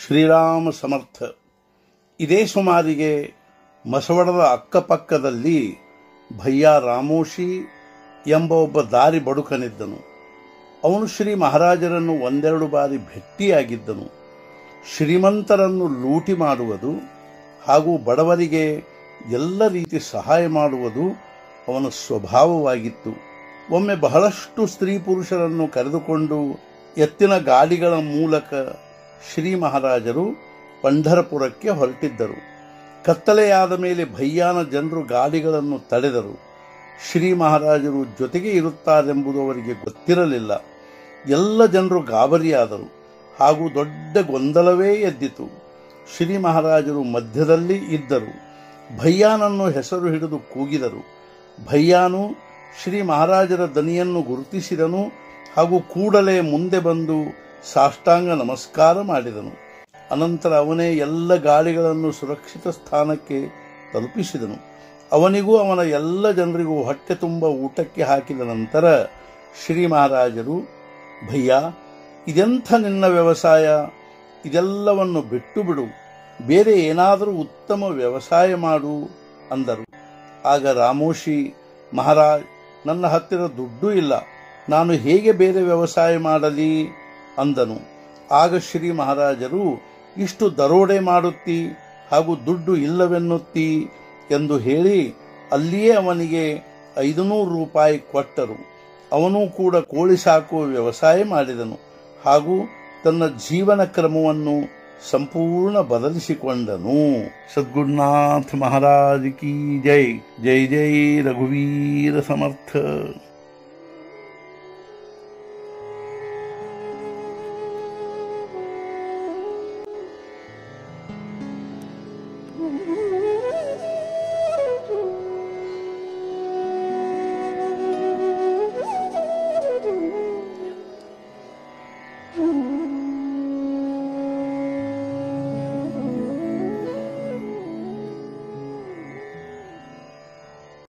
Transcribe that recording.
ಶ್ರೀರಾಮ ಸಮರ್ಥ ಇದೇ ಸುಮಾರಿಗೆ ಮಸವಡದ ಅಕ್ಕಪಕ್ಕದಲ್ಲಿ ಭಯ್ಯ ರಾಮೋಶಿ ಎಂಬ ಒಬ್ಬ ದಾರಿ ಬಡುಕನಿದ್ದನು ಅವನು ಶ್ರೀ ಮಹಾರಾಜರನ್ನು ಒಂದೆರಡು ಬಾರಿ ಭೇಟಿಯಾಗಿದ್ದನು ಶ್ರೀಮಂತರನ್ನು ಲೂಟಿ ಮಾಡುವುದು ಹಾಗೂ ಬಡವರಿಗೆ ಎಲ್ಲ ರೀತಿ ಸಹಾಯ ಮಾಡುವುದು ಅವನ ಸ್ವಭಾವವಾಗಿತ್ತು ಒಮ್ಮೆ ಬಹಳಷ್ಟು ಸ್ತ್ರೀ ಪುರುಷರನ್ನು ಕರೆದುಕೊಂಡು ಎತ್ತಿನ ಗಾಡಿಗಳ ಮೂಲಕ ಶ್ರೀ ಮಹಾರಾಜರು ಪಂಢರಪುರಕ್ಕೆ ಹೊರಟಿದ್ದರು ಕತ್ತಲೆಯಾದ ಮೇಲೆ ಭಯ್ಯಾನ ಜನರು ಗಾಡಿಗಳನ್ನು ತಡೆದರು ಶ್ರೀ ಮಹಾರಾಜರು ಜೊತೆಗೆ ಇರುತ್ತಾರೆಂಬುದು ಅವರಿಗೆ ಗೊತ್ತಿರಲಿಲ್ಲ ಎಲ್ಲ ಜನರು ಗಾಬರಿಯಾದರು ಹಾಗೂ ದೊಡ್ಡ ಗೊಂದಲವೇ ಎದ್ದಿತು ಶ್ರೀ ಮಹಾರಾಜರು ಮಧ್ಯದಲ್ಲಿ ಇದ್ದರು ಭಯ್ಯಾನನ್ನು ಹೆಸರು ಹಿಡಿದು ಕೂಗಿದರು ಭಯ್ಯಾನು ಶ್ರೀ ಮಹಾರಾಜರ ದನಿಯನ್ನು ಗುರುತಿಸಿದನು ಹಾಗೂ ಕೂಡಲೇ ಮುಂದೆ ಬಂದು ಸಾಷ್ಟಾಂಗ ನಮಸ್ಕಾರ ಮಾಡಿದನು ಅನಂತರ ಅವನೇ ಎಲ್ಲ ಗಾಡಿಗಳನ್ನು ಸುರಕ್ಷಿತ ಸ್ಥಾನಕ್ಕೆ ತಲುಪಿಸಿದನು ಅವನಿಗೂ ಅವನ ಎಲ್ಲ ಜನರಿಗೂ ಹೊಟ್ಟೆ ತುಂಬ ಊಟಕ್ಕೆ ಹಾಕಿದ ನಂತರ ಶ್ರೀ ಮಹಾರಾಜರು ಭಯ್ಯ ಇದೆಂಥ ನಿನ್ನ ವ್ಯವಸಾಯ ಇದೆಲ್ಲವನ್ನು ಬಿಟ್ಟು ಬಿಡು ಬೇರೆ ಏನಾದರೂ ಉತ್ತಮ ವ್ಯವಸಾಯ ಮಾಡು ಅಂದರು ಆಗ ರಾಮೋಶಿ ಮಹಾರಾಜ್ ನನ್ನ ಹತ್ತಿರ ದುಡ್ಡು ಇಲ್ಲ ನಾನು ಹೇಗೆ ಬೇರೆ ವ್ಯವಸಾಯ ಮಾಡಲಿ ಅಂದನು ಆಗ ಶ್ರೀ ಮಹಾರಾಜರು ಇಷ್ಟು ದರೋಡೆ ಮಾಡುತ್ತಿ ಹಾಗೂ ದುಡ್ಡು ಇಲ್ಲವೆನ್ನುತ್ತಿ ಎಂದು ಹೇಳಿ ಅಲ್ಲಿಯೇ ಅವನಿಗೆ ಐದುನೂರು ರೂಪಾಯಿ ಕೊಟ್ಟರು ಅವನು ಕೂಡ ಕೋಳಿ ಸಾಕುವ ವ್ಯವಸಾಯ ಮಾಡಿದನು ಹಾಗೂ ತನ್ನ ಜೀವನ ಕ್ರಮವನ್ನು ಸಂಪೂರ್ಣ ಬದಲಿಸಿಕೊಂಡನು ಸದ್ಗುರುನಾಥ ಮಹಾರಾಜ್ ಕಿ ಜೈ ಜೈ ಜೈ ರಘುವೀರ ಸಮರ್ಥ